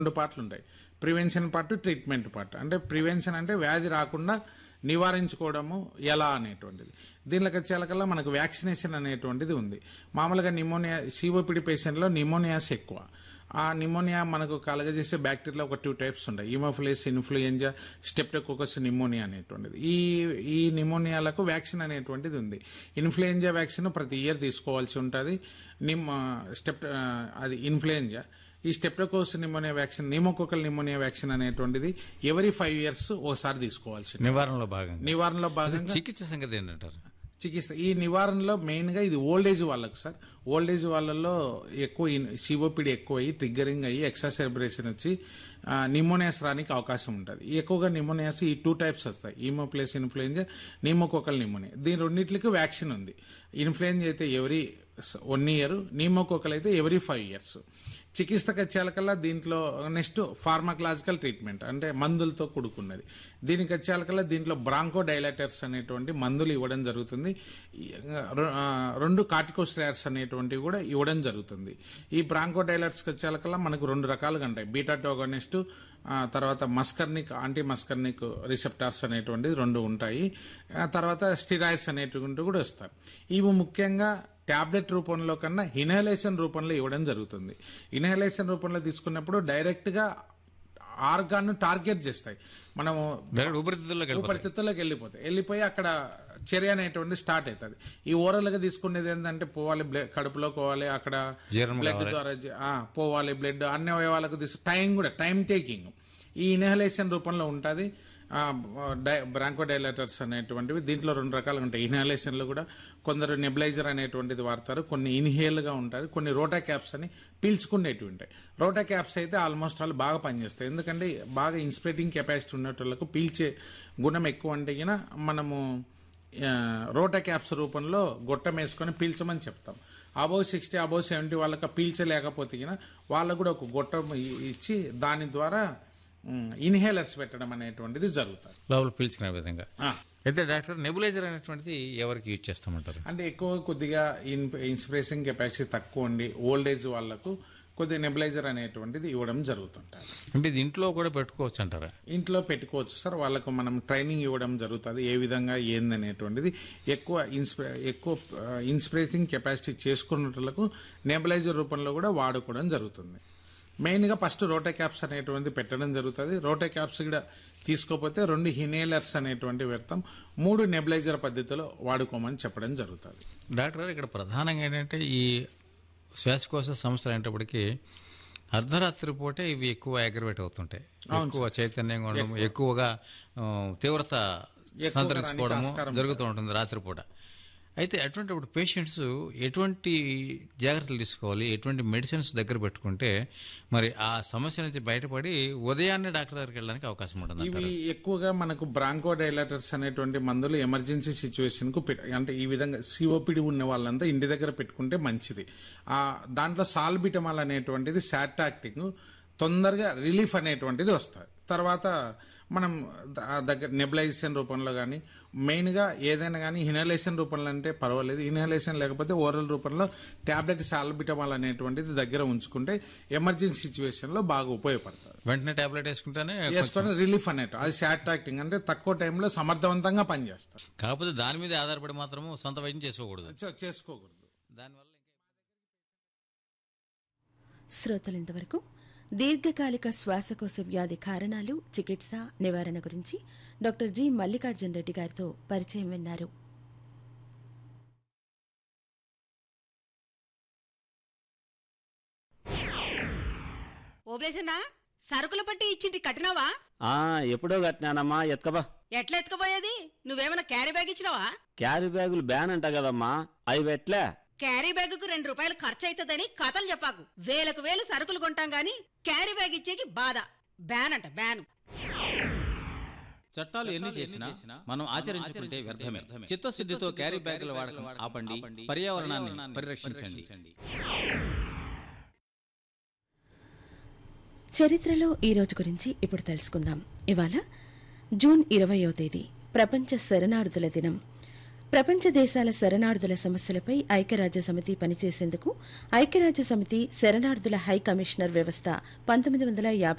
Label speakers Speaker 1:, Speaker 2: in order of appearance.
Speaker 1: రెండు పార్ట్లు ఉంటాయి ప్రివెన్షన్ పార్ట్ ట్రీట్మెంట్ పార్ట్ అంటే ప్రివెన్షన్ అంటే వ్యాధి రాకుండా నివారించుకోవడము ఎలా అనేటువంటిది దీనిలోకి వచ్చేకల్లా మనకు వ్యాక్సినేషన్ అనేటువంటిది ఉంది మామూలుగా నిమోనియా సిఓపిడి పేషెంట్లో నిమోనియాస్ ఎక్కువ ఆ నిమోనియా మనకు కలగజేసే బ్యాక్టీరియా ఒక టూ టైప్స్ ఉంటాయి ఇమోఫిలిస్ ఇన్ఫ్లుయెంజా స్టెప్టోకోకస్ నిమోనియా అనేటువంటిది ఈ ఈ నిమోనియాలకు వ్యాక్సిన్ అనేటువంటిది ఉంది ఇన్ఫ్లుయెంజా వ్యాక్సిన్ ప్రతి ఇయర్ తీసుకోవాల్సి ఉంటుంది నిమ్ స్టెప్ అది ఇన్ఫ్లుయెంజా ఈ streptococcus pneumonia vaccine pneumococcal pneumonia vaccine అనేటువంటిది ఎవరీ ఫైవ్ ఇయర్స్ ఓసారి తీసుకోవాల్సి ఉంటుంది.
Speaker 2: నివారణలో భాగంగా
Speaker 1: నివారణలో భాగంగా
Speaker 2: చికిత్స సంగతి ఏంటంటారు
Speaker 1: చికిత్స ఈ నివారణలో మెయిన్ గా ఇది ఓల్డ్ ఏజ్ వాళ్ళకు సార్ ఓల్డ్ ఏజ్ వాళ్ళలో ఎక్కువ సిఓపిడి ఎక్కువ అయ్యి ట్రిగ్గరింగ్ అయ్యి ఎక్సాసెరబ్రేషన్ వచ్చి నిమోనియాస్ రానికి అవకాశం ఉంటుంది ఎక్కువగా నిమోనియాస్ ఈ టూ టైప్స్ వస్తాయి ఈమోప్లేస్ ఇన్ఫ్లుయెంజా నిమోకోకల్ నిమోనియా దీని రెండింటికి వ్యాక్సిన్ ఉంది ఇన్ఫ్లుయెంజా అయితే ఎవరీ వన్ ఇయర్ నిమోకోకల్ అయితే ఎవరీ ఫైవ్ ఇయర్స్ చికిత్సకు వచ్చేకల్లా దీంట్లో నెక్స్ట్ ఫార్మకలాజికల్ ట్రీట్మెంట్ అంటే మందులతో కూడుకున్నది దీనికి వచ్చేకల్లా దీంట్లో బ్రాంకో డైలాటర్స్ అనేటువంటి మందులు ఇవ్వడం జరుగుతుంది ఈ, రె- ఆ, రెండు కార్టికోస్టైర్స్ అనేటువంటివి కూడా ఇవ్వడం జరుగుతుంది ఈ బ్రాంకో డైలాటర్స్కి వచ్చేకల్లా మనకు రెండు రకాలుగా ఉంటాయి బీటా టోగనిస్ట్ తర్వాత మస్కర్నిక్ యాంటీ మస్కర్నిక్ రిసెప్టార్స్ అనేటువంటివి రెండు ఉంటాయి ఆ తర్వాత స్టిరాయిడ్స్ అనేటువంటివి కూడా వస్తాయి ఇవి ముఖ్యంగా టాబ్లెట్ రూపంలో కన్నా ఇన్హలేషన్ రూపంలో ఇవ్వడం జరుగుతుంది ఇన్హలేషన్ రూపంలో తీసుకున్నప్పుడు డైరెక్ట్ గా ఆర్గాన్ టార్గెట్ చేస్తాయి మనము
Speaker 2: డైరెక్ట్ ఊపిరితిత్తుల్లోకి వెళ్ళిపోతాయి.
Speaker 1: ఉపరితిత్తులోకి వెళ్ళిపోతాయి వెళ్ళిపోయి అక్కడ చర్య అనేటువంటి స్టార్ట్ అవుతుంది ఈ ఓరల్ గా తీసుకునేది ఏంటంటే పోవాలి బ్లడ్ కడుపులో పోవాలి అక్కడ
Speaker 2: జీర్ణం
Speaker 1: బ్లడ్
Speaker 2: కావాలి.
Speaker 1: ద్వారా జ- ఆ, పోవాలి బ్లడ్ అన్ని అవయవాలకు తీసు టైం కూడా టైం టేకింగ్ ఈ ఇన్హలేషన్ రూపంలో ఉంటుంది బ్రాంకో డైలేటర్స్ అనేటువంటివి దీంట్లో రెండు రకాలుగా ఉంటాయి ఇన్హలేషన్ లో కూడా కొందరు నెబిలైజర్ అనేటువంటిది వాడతారు కొన్ని ఇన్హేల్ గా ఉంటారు కొన్ని రోటా క్యాప్స్ అని పీల్చుకునేటివి ఉంటాయి రోటా క్యాప్స్ అయితే ఆల్మోస్ట్ వాళ్ళు బాగా పనిచేస్తాయి ఎందుకంటే బాగా ఇన్స్పిరేటింగ్ కెపాసిటీ ఉన్నట్టు పీల్చే గుణం ఎక్కువ అంటే గిన మనము ఆ, రోటా క్యాప్స్ రూపంలో గొట్టం వేసుకొని పీల్చమని చెప్తాం అబౌవ్ సిక్స్టీ అబౌవ్ సెవెంటీ వాళ్ళకి పీల్చలేకపోతే గిన వాళ్ళకు కూడా ఒక గొట్టం ఇ- ఇచ్చి దాని ద్వారా ఇన్హేలర్స్ పెట్టడం అనేటువంటిది జరుగుతుంది
Speaker 2: లోపల పీల్చుకునే విధంగా
Speaker 1: ఆ,
Speaker 2: అయితే డాక్టర్ నెబులైజర్ అనేటువంటిది ఎవరికి యూజ్ చేస్తామంటారు
Speaker 1: అంటే ఎక్కువ కొద్దిగా ఇన్ ఇన్స్పిరేషన్ కెపాసిటీ తక్కువ ఉండి ఓల్డ్ ఏజ్ వాళ్ళకు కొద్దిగా నెబిలైజర్ అనేటువంటిది ఇవ్వడం జరుగుతుంటుంది
Speaker 2: అంటే ఇది ఇంట్లో కూడా పెట్టుకోవచ్చు అంటారా
Speaker 1: ఇంట్లో పెట్టుకోవచ్చు సార్ వాళ్ళకు మనం ట్రైనింగ్ ఇవ్వడం జరుగుతుంది ఏ విధంగా ఏందనేటువంటిది ఎక్కువ ఇన్స్పి ఎక్కువ ఇన్స్పిరేషన్ కెపాసిటీ చేసుకున్నట్లకు నెబలైజర్ రూపంలో కూడా వాడుకోవడం జరుగుతుంది మెయిన్గా ఫస్ట్ రోటా క్యాప్స్ అనేటువంటిది పెట్టడం జరుగుతుంది రోటా క్యాప్స్ కూడా తీసుకోకపోతే రెండు హినేలర్స్ అనేటువంటి పెడతాం మూడు నెబలైజర్ పద్ధతిలో వాడుకోమని చెప్పడం జరుగుతుంది
Speaker 2: డాక్టర్ గారు ఇక్కడ ప్రధానంగా ఏంటంటే ఈ శ్వాసకోశ సమస్యలు అయినప్పటికీ అర్ధరాత్రి పూటే ఇవి ఎక్కువ అగ్రవేట్ అవుతుంటాయి ఎక్కువ చైతన్యంగా ఉండడం ఎక్కువగా ఆ, తీవ్రత
Speaker 1: ఎక్కువగా
Speaker 2: సంతరించుకోవడము
Speaker 1: రానికి ఆస్కారం
Speaker 2: జరుగుతూ ఉంటుంది రాత్రిపూట అయితే అటువంటి పేషెంట్స్ ఎటువంటి జాగ్రత్తలు తీసుకోవాలి ఎటువంటి మెడిసిన్స్ దగ్గర పెట్టుకుంటే మరి ఆ సమస్య నుంచి బయటపడి ఉదయాన్నే డాక్టర్ దగ్గరికి వెళ్ళడానికి అవకాశం ఉంటుంది
Speaker 1: ఇవి ఎక్కువగా మనకు బ్రాంకో డైలాటర్స్ అనేటువంటి మందులు ఎమర్జెన్సీ సిచ్యువేషన్ కు పెట్- అంటే ఈ విధంగా సిఓపిడి ఉన్న వాళ్ళంతా ఇంటి దగ్గర పెట్టుకుంటే మంచిది ఆ దాంట్లో సాల్బిటమాల్ అనేటువంటిది శాటాక్టింగ్ తొందరగా రిలీఫ్ అనేటువంటిది వస్తుంది తర్వాత మనం ద- ఆ దగ్గర నెబులైజేషన్ రూపంలో కానీ మెయిన్గా ఏదైనా కానీ ఇన్హలేషన్ రూపంలో అంటే పర్వాలేదు ఇన్హలేషన్ లేకపోతే ఓరల్ రూపంలో టాబ్లెట్ సాల్బిటమాల్ అనేటువంటిది దగ్గర ఉంచుకుంటే ఎమర్జెన్సీ సిచ్యువేషన్లో బాగా ఉపయోగపడుతుంది
Speaker 2: వెంటనే టాబ్లెట్ వేసుకుంటేనే
Speaker 1: వేసుకొని రిలీఫ్ అనేట్టు అది శాటాక్టింగ్ అంటే తక్కువ టైంలో సమర్థవంతంగా పనిచేస్తారు
Speaker 2: కాకపోతే దాని మీద ఆధారపడి మాత్రము సొంత వైద్యం చేసుకోకూడదు
Speaker 1: చే- చేసుకోకూడదు
Speaker 2: దానివల్ల
Speaker 3: శ్రోతలు ఇంతవరకు దీర్ఘకాలిక శ్వాసకోశ వ్యాధి కారణాలు చికిత్స నివారణ గురించి డాక్టర్ జి మల్లికార్జున రెడ్డి గారితో పరిచయం విన్నారు
Speaker 4: ఓబ్లేసన్నా సరుకుల పట్టి ఇచ్చింటి కట్టినావా
Speaker 5: ఆ ఎప్పుడో కట్టినానమ్మా ఎత్కబా
Speaker 4: ఎట్లా ఎత్తుకుపోయేది నువ్వేమైనా క్యారీ బ్యాగ్ ఇచ్చినావా
Speaker 5: క్యారీ బ్యాగులు బ్యాన్ అంట కదమ్మా అవి పెట్లే
Speaker 4: క్యారీ బ్యాగుకు రెండు రూపాయలు ఖర్చు అవుతుందని కథలు చెప్పాకు వేలకు వేలు సరుకులు కొంటాం గాని క్యారీ బ్యాగ్ ఇచ్చేకి బాధ బ్యాన్ అంట బ్యాన్
Speaker 6: చట్టాలు ఎన్ని చేసినా మనం ఆచరించుకుంటే వ్యర్థమే చిత్తశుద్ధితో క్యారీ బ్యాగుల వాడకం ఆపండి పర్యావరణాన్ని పరిరక్షించండి
Speaker 3: చరిత్రలో ఈ రోజు గురించి ఇప్పుడు తెలుసుకుందాం ఇవాళ జూన్ ఇరవయో తేదీ ప్రపంచ శరణార్థుల దినం ప్రపంచ దేశాల శరణార్థుల సమస్యలపై ఐక్యరాజ్య సమితి పనిచేసేందుకు ఐక్యరాజ్య సమితి శరణార్థుల హై కమిషనర్ వ్యవస్థ పంతొమ్మిది వందల యాభై